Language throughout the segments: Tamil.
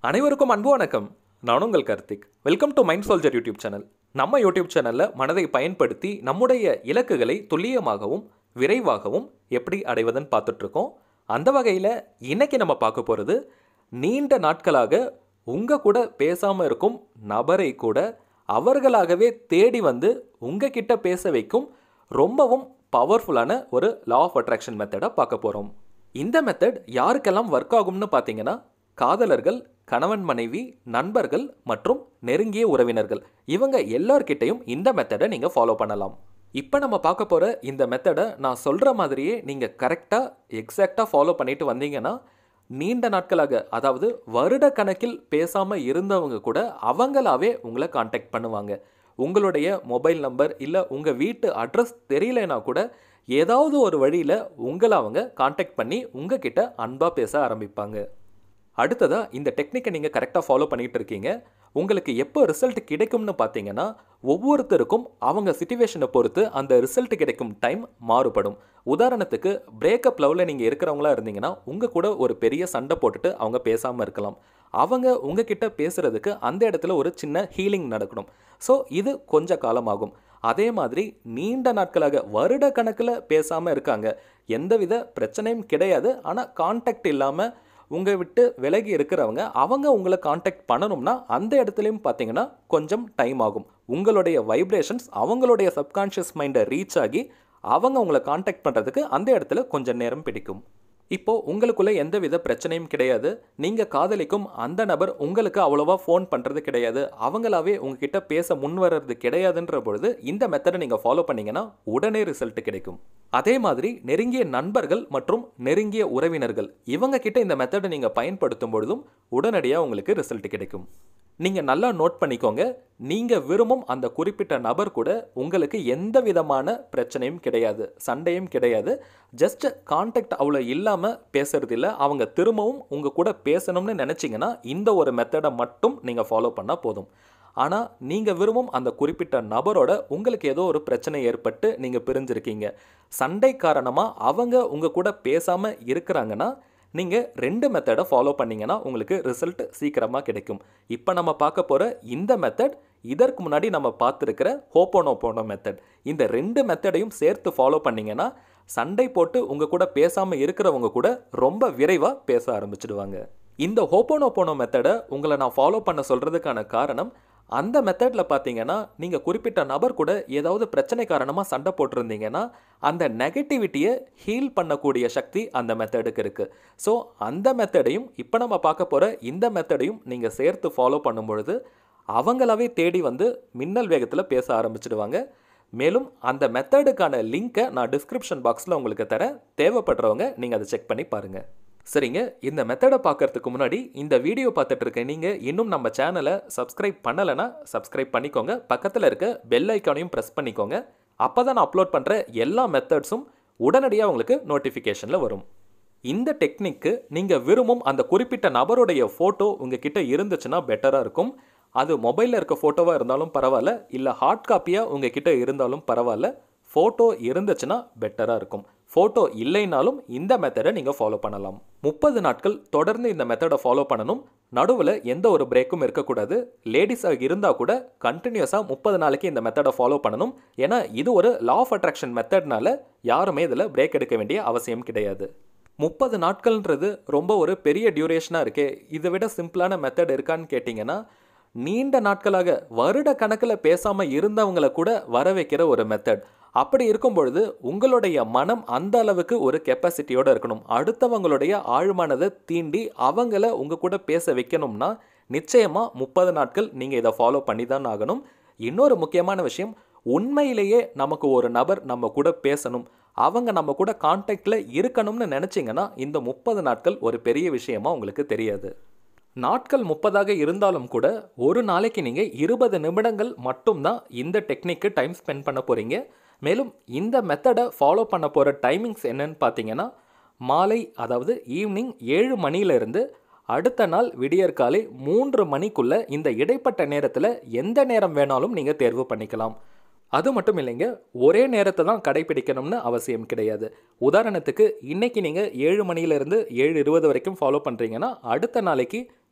அனைவருக்கும் அன்பு வணக்கம் நான் உங்கள் Karthik welcome to mind soldier YouTube channel நம்ம யூடியூப் சேனலில் மனதை பயன்படுத்தி நம்முடைய இலக்குகளை துல்லியமாகவும் விரைவாகவும் எப்படி அடைவதுன்னு பார்த்துட்ருக்கோம் அந்த வகையில் இன்னைக்கு நம்ம பார்க்க போகிறது நீண்ட நாட்களாக உங்கள் கூட பேசாமல் இருக்கும் நபரை கூட அவர்களாகவே தேடி வந்து உங்ககிட்ட பேச வைக்கும் ரொம்பவும் பவர்ஃபுல்லான ஒரு லா ஆஃப் அட்ராக்ஷன் மெத்தடை பார்க்க போகிறோம் இந்த மெத்தட் யாருக்கெல்லாம் ஒர்க் ஆகும்னு பார்த்தீங்கன்னா காதலர்கள் கணவன் மனைவி நண்பர்கள் மற்றும் நெருங்கிய உறவினர்கள் இவங்க எல்லார்கிட்டையும் இந்த மெத்தடை நீங்கள் ஃபாலோ பண்ணலாம் இப்போ நம்ம பார்க்க போகிற இந்த மெத்தடை நான் சொல்கிற மாதிரியே நீங்கள் கரெக்டாக எக்ஸாக்டாக ஃபாலோ பண்ணிட்டு வந்தீங்கன்னா நீண்ட நாட்களாக அதாவது வருட கணக்கில் பேசாமல் இருந்தவங்க கூட அவங்களாவே உங்களை காண்டாக்ட் பண்ணுவாங்க உங்களுடைய மொபைல் நம்பர் இல்லை உங்கள் வீட்டு அட்ரஸ் தெரியலைனா கூட ஏதாவது ஒரு வழியில் உங்களை அவங்க காண்டாக்ட் பண்ணி உங்ககிட்ட அன்பாக பேச ஆரம்பிப்பாங்க அடுத்ததாக இந்த டெக்னிக்கை நீங்கள் கரெக்டாக ஃபாலோ பண்ணிகிட்டு இருக்கீங்க உங்களுக்கு எப்போ ரிசல்ட் கிடைக்கும்னு பார்த்தீங்கன்னா ஒவ்வொருத்தருக்கும் அவங்க சுச்சுவேஷனை பொறுத்து அந்த ரிசல்ட் கிடைக்கும் டைம் மாறுபடும் உதாரணத்துக்கு பிரேக்கப் லெவலில் நீங்கள் இருக்கிறவங்களா இருந்தீங்கன்னா உங்கள் கூட ஒரு பெரிய சண்டை போட்டுட்டு அவங்க பேசாமல் இருக்கலாம் அவங்க உங்ககிட்ட பேசுகிறதுக்கு அந்த இடத்துல ஒரு சின்ன ஹீலிங் நடக்கணும் ஸோ இது கொஞ்ச காலமாகும் அதே மாதிரி நீண்ட நாட்களாக வருட கணக்கில் பேசாமல் இருக்காங்க எந்தவித பிரச்சனையும் கிடையாது ஆனால் கான்டாக்ட் இல்லாமல் உங்கள் விட்டு விலகி இருக்கிறவங்க அவங்க உங்களை காண்டாக்ட் பண்ணணும்னா அந்த இடத்துலையும் பார்த்தீங்கன்னா கொஞ்சம் டைம் ஆகும் உங்களுடைய வைப்ரேஷன்ஸ் அவங்களுடைய சப்கான்ஷியஸ் மைண்டை ரீச் ஆகி அவங்க உங்களை காண்டாக்ட் பண்ணுறதுக்கு அந்த இடத்துல கொஞ்சம் நேரம் பிடிக்கும் இப்போ உங்களுக்குள்ள எந்தவித பிரச்சனையும் கிடையாது நீங்க காதலிக்கும் அந்த நபர் உங்களுக்கு அவ்வளோவா ஃபோன் பண்றது கிடையாது அவங்களாவே உங்ககிட்ட பேச முன் வர்றது கிடையாதுன்ற பொழுது இந்த மெத்தடை நீங்க ஃபாலோ பண்ணீங்கன்னா உடனே ரிசல்ட் கிடைக்கும் அதே மாதிரி நெருங்கிய நண்பர்கள் மற்றும் நெருங்கிய உறவினர்கள் இவங்க கிட்ட இந்த மெத்தடை நீங்க பயன்படுத்தும் பொழுதும் உடனடியாக உங்களுக்கு ரிசல்ட் கிடைக்கும் நீங்கள் நல்லா நோட் பண்ணிக்கோங்க நீங்கள் விரும்பும் அந்த குறிப்பிட்ட நபர் கூட உங்களுக்கு எந்த விதமான பிரச்சனையும் கிடையாது சண்டையும் கிடையாது ஜஸ்ட் கான்டாக்ட் அவ்வளோ இல்லாமல் பேசுறது இல்லை அவங்க திரும்பவும் உங்கள் கூட பேசணும்னு நினச்சிங்கன்னா இந்த ஒரு மெத்தடை மட்டும் நீங்கள் ஃபாலோ பண்ணால் போதும் ஆனால் நீங்கள் விரும்பும் அந்த குறிப்பிட்ட நபரோட உங்களுக்கு ஏதோ ஒரு பிரச்சனை ஏற்பட்டு நீங்கள் பிரிஞ்சிருக்கீங்க சண்டை காரணமாக அவங்க உங்கள் கூட பேசாமல் இருக்கிறாங்கன்னா நீங்கள் ரெண்டு மெத்தடை ஃபாலோ பண்ணீங்கன்னா உங்களுக்கு ரிசல்ட் சீக்கிரமாக கிடைக்கும் இப்போ நம்ம பார்க்க போகிற இந்த மெத்தட் இதற்கு முன்னாடி நம்ம பார்த்துருக்கிற ஹோப்போனோபோனோ மெத்தட் இந்த ரெண்டு மெத்தடையும் சேர்த்து ஃபாலோ பண்ணீங்கன்னா சண்டை போட்டு உங்கள் கூட பேசாமல் இருக்கிறவங்க கூட ரொம்ப விரைவாக பேச ஆரம்பிச்சிடுவாங்க இந்த ஹோப்போனோபோனோ மெத்தடை உங்களை நான் ஃபாலோ பண்ண சொல்கிறதுக்கான காரணம் அந்த மெத்தடில் பார்த்தீங்கன்னா நீங்கள் குறிப்பிட்ட நபர் கூட ஏதாவது பிரச்சனை காரணமாக சண்டை போட்டிருந்தீங்கன்னா அந்த நெகட்டிவிட்டியை ஹீல் பண்ணக்கூடிய சக்தி அந்த மெத்தடுக்கு இருக்குது ஸோ அந்த மெத்தடையும் இப்போ நம்ம பார்க்க போகிற இந்த மெத்தடையும் நீங்கள் சேர்த்து ஃபாலோ பண்ணும் பொழுது அவங்களாவே தேடி வந்து மின்னல் வேகத்தில் பேச ஆரம்பிச்சிடுவாங்க மேலும் அந்த மெத்தடுக்கான லிங்க்கை நான் டிஸ்கிரிப்ஷன் பாக்ஸில் உங்களுக்கு தரேன் தேவைப்படுறவங்க நீங்கள் அதை செக் பண்ணி பாருங்கள் சரிங்க இந்த மெத்தடை பார்க்கறதுக்கு முன்னாடி இந்த வீடியோ பார்த்துட்டு இருக்க நீங்கள் இன்னும் நம்ம சேனலை சப்ஸ்கிரைப் பண்ணலைன்னா சப்ஸ்கிரைப் பண்ணிக்கோங்க பக்கத்தில் இருக்க பெல் ஐக்கானையும் ப்ரெஸ் பண்ணிக்கோங்க அப்போ தான் நான் அப்லோட் பண்ணுற எல்லா மெத்தட்ஸும் உடனடியாக உங்களுக்கு நோட்டிஃபிகேஷனில் வரும் இந்த டெக்னிக்கு நீங்கள் விரும்பும் அந்த குறிப்பிட்ட நபருடைய ஃபோட்டோ உங்கள் கிட்ட இருந்துச்சுன்னா பெட்டராக இருக்கும் அது மொபைலில் இருக்க ஃபோட்டோவாக இருந்தாலும் பரவாயில்ல இல்லை ஹார்ட் காப்பியாக உங்கள் கிட்ட இருந்தாலும் பரவாயில்ல ஃபோட்டோ இருந்துச்சுன்னா பெட்டராக இருக்கும் ஃபோட்டோ இல்லைனாலும் இந்த மெத்தடை நீங்கள் ஃபாலோ பண்ணலாம் முப்பது நாட்கள் தொடர்ந்து இந்த மெத்தடை ஃபாலோ பண்ணணும் நடுவில் எந்த ஒரு பிரேக்கும் இருக்கக்கூடாது லேடிஸாக இருந்தால் கூட கண்டினியூஸாக முப்பது நாளைக்கு இந்த மெத்தடை ஃபாலோ பண்ணணும் ஏன்னா இது ஒரு லா ஆஃப் அட்ராக்ஷன் மெத்தட்னால யாருமே இதில் பிரேக் எடுக்க வேண்டிய அவசியம் கிடையாது முப்பது நாட்கள்ன்றது ரொம்ப ஒரு பெரிய டியூரேஷனாக இருக்கே இதை விட சிம்பிளான மெத்தட் இருக்கான்னு கேட்டிங்கன்னா நீண்ட நாட்களாக வருட கணக்கில் பேசாமல் இருந்தவங்களை கூட வர வைக்கிற ஒரு மெத்தட் அப்படி இருக்கும் பொழுது உங்களுடைய மனம் அந்த அளவுக்கு ஒரு கெப்பாசிட்டியோடு இருக்கணும் அடுத்தவங்களுடைய ஆழ்மானதை தீண்டி அவங்கள உங்கள் கூட பேச வைக்கணும்னா நிச்சயமாக முப்பது நாட்கள் நீங்கள் இதை ஃபாலோ பண்ணி தான் ஆகணும் இன்னொரு முக்கியமான விஷயம் உண்மையிலேயே நமக்கு ஒரு நபர் நம்ம கூட பேசணும் அவங்க நம்ம கூட கான்டாக்டில் இருக்கணும்னு நினச்சிங்கன்னா இந்த முப்பது நாட்கள் ஒரு பெரிய விஷயமா உங்களுக்கு தெரியாது நாட்கள் முப்பதாக இருந்தாலும் கூட ஒரு நாளைக்கு நீங்கள் இருபது நிமிடங்கள் மட்டும்தான் இந்த டெக்னிக்கு டைம் ஸ்பெண்ட் பண்ண போகிறீங்க மேலும் இந்த மெத்தடை ஃபாலோ பண்ண போகிற டைமிங்ஸ் என்னன்னு பார்த்தீங்கன்னா மாலை அதாவது ஈவினிங் ஏழு மணியிலிருந்து அடுத்த நாள் விடியற்காலை மூன்று மணிக்குள்ளே இந்த இடைப்பட்ட நேரத்தில் எந்த நேரம் வேணாலும் நீங்கள் தேர்வு பண்ணிக்கலாம் அது மட்டும் இல்லைங்க ஒரே நேரத்தை தான் கடைபிடிக்கணும்னு அவசியம் கிடையாது உதாரணத்துக்கு இன்னைக்கு நீங்கள் ஏழு மணியிலிருந்து ஏழு இருபது வரைக்கும் ஃபாலோ பண்ணுறீங்கன்னா அடுத்த நாளைக்கு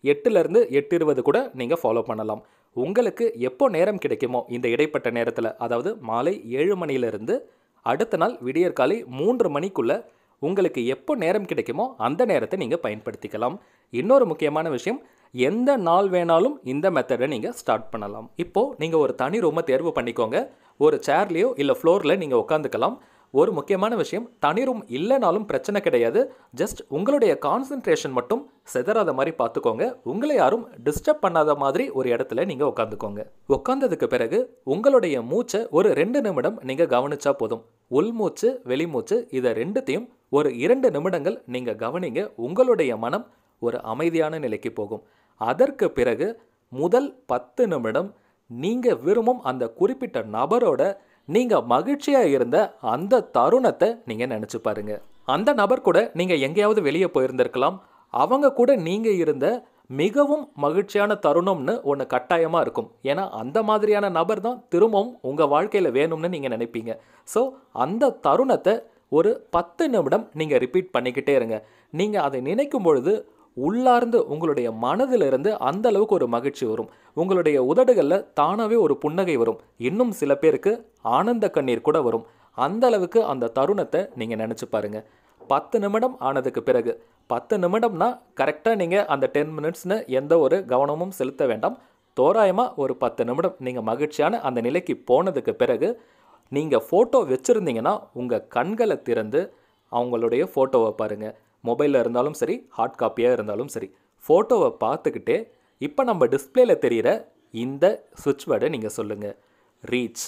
எட்டுலேருந்து எட்டு இருபது கூட நீங்கள் ஃபாலோ பண்ணலாம் உங்களுக்கு எப்போ நேரம் கிடைக்குமோ இந்த இடைப்பட்ட நேரத்தில் அதாவது மாலை ஏழு மணியிலிருந்து அடுத்த நாள் விடியற்காலை மூன்று மணிக்குள்ளே உங்களுக்கு எப்போ நேரம் கிடைக்குமோ அந்த நேரத்தை நீங்கள் பயன்படுத்திக்கலாம் இன்னொரு முக்கியமான விஷயம் எந்த நாள் வேணாலும் இந்த மெத்தடை நீங்கள் ஸ்டார்ட் பண்ணலாம் இப்போது நீங்கள் ஒரு தனி ரூமை தேர்வு பண்ணிக்கோங்க ஒரு சேர்லேயோ இல்லை ஃப்ளோரில் நீங்கள் உட்காந்துக்கலாம் ஒரு முக்கியமான விஷயம் தனி ரூம் இல்லைனாலும் பிரச்சனை கிடையாது ஜஸ்ட் உங்களுடைய கான்சென்ட்ரேஷன் மட்டும் செதறாத மாதிரி பார்த்துக்கோங்க உங்களை யாரும் டிஸ்டர்ப் பண்ணாத மாதிரி ஒரு இடத்துல நீங்கள் உட்காந்துக்கோங்க உட்காந்ததுக்கு பிறகு உங்களுடைய மூச்சை ஒரு ரெண்டு நிமிடம் நீங்கள் கவனிச்சா போதும் உள்மூச்சு வெளிமூச்சு இதை ரெண்டுத்தையும் ஒரு இரண்டு நிமிடங்கள் நீங்கள் கவனிங்க உங்களுடைய மனம் ஒரு அமைதியான நிலைக்கு போகும் அதற்கு பிறகு முதல் பத்து நிமிடம் நீங்கள் விரும்பும் அந்த குறிப்பிட்ட நபரோட நீங்கள் மகிழ்ச்சியாக இருந்த அந்த தருணத்தை நீங்கள் நினச்சி பாருங்க அந்த நபர் கூட நீங்கள் எங்கேயாவது வெளியே போயிருந்திருக்கலாம் அவங்க கூட நீங்கள் இருந்த மிகவும் மகிழ்ச்சியான தருணம்னு ஒன்று கட்டாயமாக இருக்கும் ஏன்னா அந்த மாதிரியான நபர் தான் திரும்பவும் உங்கள் வாழ்க்கையில் வேணும்னு நீங்கள் நினைப்பீங்க ஸோ அந்த தருணத்தை ஒரு பத்து நிமிடம் நீங்கள் ரிப்பீட் பண்ணிக்கிட்டே இருங்க நீங்கள் அதை நினைக்கும் பொழுது உள்ளார்ந்து உங்களுடைய மனதிலிருந்து அந்த அளவுக்கு ஒரு மகிழ்ச்சி வரும் உங்களுடைய உதடுகளில் தானாகவே ஒரு புன்னகை வரும் இன்னும் சில பேருக்கு ஆனந்த கண்ணீர் கூட வரும் அந்த அளவுக்கு அந்த தருணத்தை நீங்கள் நினச்சி பாருங்க பத்து நிமிடம் ஆனதுக்கு பிறகு பத்து நிமிடம்னா கரெக்டாக நீங்கள் அந்த டென் மினிட்ஸ்னு எந்த ஒரு கவனமும் செலுத்த வேண்டாம் தோராயமாக ஒரு பத்து நிமிடம் நீங்கள் மகிழ்ச்சியான அந்த நிலைக்கு போனதுக்கு பிறகு நீங்கள் ஃபோட்டோ வச்சுருந்தீங்கன்னா உங்கள் கண்களை திறந்து அவங்களுடைய ஃபோட்டோவை பாருங்கள் மொபைலில் இருந்தாலும் சரி ஹார்ட் காப்பியாக இருந்தாலும் சரி ஃபோட்டோவை பார்த்துக்கிட்டே இப்போ நம்ம டிஸ்பிளேல தெரிகிற இந்த சுவிட்ச் வேர்டை நீங்கள் சொல்லுங்கள் ரீச்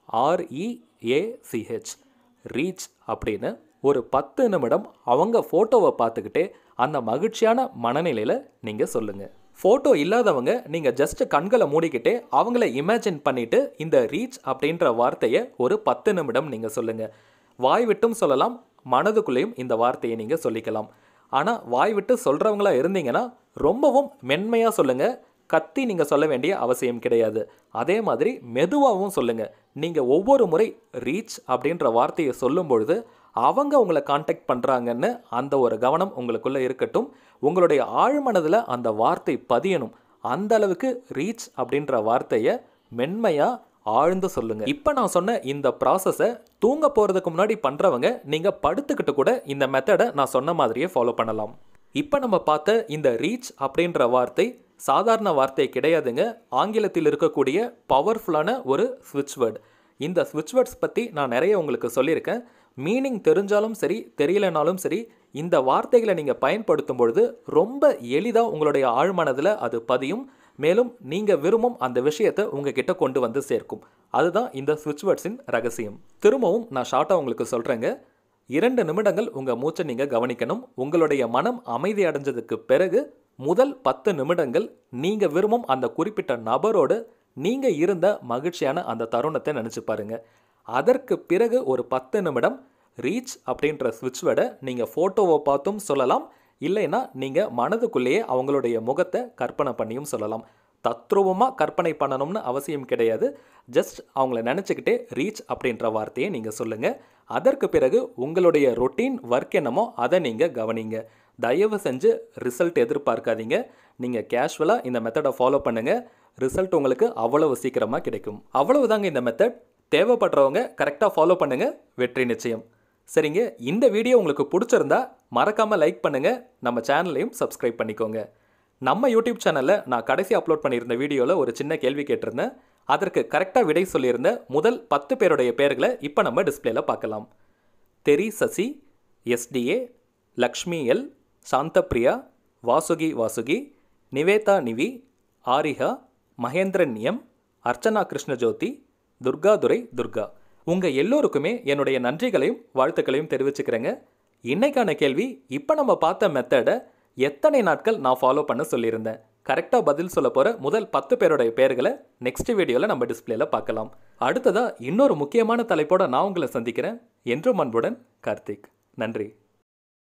ஆர்இஏசிஹெச் ரீச் அப்படின்னு ஒரு பத்து நிமிடம் அவங்க ஃபோட்டோவை பார்த்துக்கிட்டே அந்த மகிழ்ச்சியான மனநிலையில் நீங்கள் சொல்லுங்கள் ஃபோட்டோ இல்லாதவங்க நீங்கள் ஜஸ்ட் கண்களை மூடிக்கிட்டே அவங்கள இமேஜின் பண்ணிவிட்டு இந்த ரீச் அப்படின்ற வார்த்தையை ஒரு பத்து நிமிடம் நீங்கள் சொல்லுங்கள் வாய் விட்டும் சொல்லலாம் மனதுக்குள்ளேயும் இந்த வார்த்தையை நீங்கள் சொல்லிக்கலாம் ஆனால் வாய் விட்டு சொல்கிறவங்களா இருந்தீங்கன்னா ரொம்பவும் மென்மையாக சொல்லுங்கள் கத்தி நீங்கள் சொல்ல வேண்டிய அவசியம் கிடையாது அதே மாதிரி மெதுவாகவும் சொல்லுங்கள் நீங்கள் ஒவ்வொரு முறை ரீச் அப்படின்ற வார்த்தையை சொல்லும் பொழுது அவங்க உங்களை காண்டாக்ட் பண்ணுறாங்கன்னு அந்த ஒரு கவனம் உங்களுக்குள்ளே இருக்கட்டும் உங்களுடைய ஆழ்மனதில் அந்த வார்த்தை பதியணும் அந்த அளவுக்கு ரீச் அப்படின்ற வார்த்தையை மென்மையாக ஆழ்ந்து சொல்லுங்க இப்போ நான் சொன்ன இந்த ப்ராசஸை தூங்க போகிறதுக்கு முன்னாடி பண்ணுறவங்க நீங்கள் படுத்துக்கிட்டு கூட இந்த மெத்தடை நான் சொன்ன மாதிரியே ஃபாலோ பண்ணலாம் இப்போ நம்ம பார்த்த இந்த ரீச் அப்படின்ற வார்த்தை சாதாரண வார்த்தை கிடையாதுங்க ஆங்கிலத்தில் இருக்கக்கூடிய பவர்ஃபுல்லான ஒரு ஸ்விட்ச் வேர்டு இந்த ஸ்விட்ச் வேர்ட்ஸ் பற்றி நான் நிறைய உங்களுக்கு சொல்லியிருக்கேன் மீனிங் தெரிஞ்சாலும் சரி தெரியலனாலும் சரி இந்த வார்த்தைகளை நீங்கள் பயன்படுத்தும் பொழுது ரொம்ப எளிதாக உங்களுடைய ஆழ்மனதில் அது பதியும் மேலும் நீங்கள் விரும்பும் அந்த விஷயத்தை உங்ககிட்ட கொண்டு வந்து சேர்க்கும் அதுதான் இந்த ஸ்விட்ச் வேர்ட்ஸின் ரகசியம் திரும்பவும் நான் ஷார்ட்டாக உங்களுக்கு சொல்கிறேங்க இரண்டு நிமிடங்கள் உங்கள் மூச்சை நீங்கள் கவனிக்கணும் உங்களுடைய மனம் அமைதி அடைஞ்சதுக்கு பிறகு முதல் பத்து நிமிடங்கள் நீங்கள் விரும்பும் அந்த குறிப்பிட்ட நபரோடு நீங்கள் இருந்த மகிழ்ச்சியான அந்த தருணத்தை நினச்சி பாருங்க அதற்கு பிறகு ஒரு பத்து நிமிடம் ரீச் அப்படின்ற ஸ்விட்ச் வேர்டை நீங்கள் ஃபோட்டோவை பார்த்தும் சொல்லலாம் இல்லைன்னா நீங்கள் மனதுக்குள்ளேயே அவங்களுடைய முகத்தை கற்பனை பண்ணியும் சொல்லலாம் தத்ரூபமாக கற்பனை பண்ணணும்னு அவசியம் கிடையாது ஜஸ்ட் அவங்கள நினச்சிக்கிட்டே ரீச் அப்படின்ற வார்த்தையை நீங்கள் சொல்லுங்கள் அதற்கு பிறகு உங்களுடைய ரொட்டீன் ஒர்க் என்னமோ அதை நீங்கள் கவனிங்க தயவு செஞ்சு ரிசல்ட் எதிர்பார்க்காதீங்க நீங்கள் கேஷுவலாக இந்த மெத்தடை ஃபாலோ பண்ணுங்கள் ரிசல்ட் உங்களுக்கு அவ்வளவு சீக்கிரமாக கிடைக்கும் அவ்வளவுதாங்க இந்த மெத்தட் தேவைப்படுறவங்க கரெக்டாக ஃபாலோ பண்ணுங்கள் வெற்றி நிச்சயம் சரிங்க இந்த வீடியோ உங்களுக்கு பிடிச்சிருந்தா மறக்காமல் லைக் பண்ணுங்கள் நம்ம சேனலையும் சப்ஸ்கிரைப் பண்ணிக்கோங்க நம்ம யூடியூப் சேனலில் நான் கடைசி அப்லோட் பண்ணியிருந்த வீடியோவில் ஒரு சின்ன கேள்வி கேட்டிருந்தேன் அதற்கு கரெக்டாக விடை சொல்லியிருந்த முதல் பத்து பேருடைய பெயர்களை இப்போ நம்ம டிஸ்பிளேல பார்க்கலாம் தெரி Sasi STA Lakshmi L Shanthapriya Vasuki Vasuki Nivetha Nivi Ariha Mahendran M Archana Krishnajothi Durgadurai Durga உங்கள் எல்லோருக்குமே என்னுடைய நன்றிகளையும் வாழ்த்துக்களையும் தெரிவிச்சுக்கிறேங்க இன்னைக்கான கேள்வி இப்போ நம்ம பார்த்த மெத்தடை எத்தனை நாட்கள் நான் ஃபாலோ பண்ண சொல்லியிருந்தேன் கரெக்டாக பதில் சொல்ல போகிற முதல் பத்து பேருடைய பெயர்களை நெக்ஸ்ட் வீடியோவில் நம்ம டிஸ்பிளேல பார்க்கலாம் அடுத்ததாக இன்னொரு முக்கியமான தலைப்போட நான் உங்களை சந்திக்கிறேன் என்றும் அன்புடன் கார்த்திக் நன்றி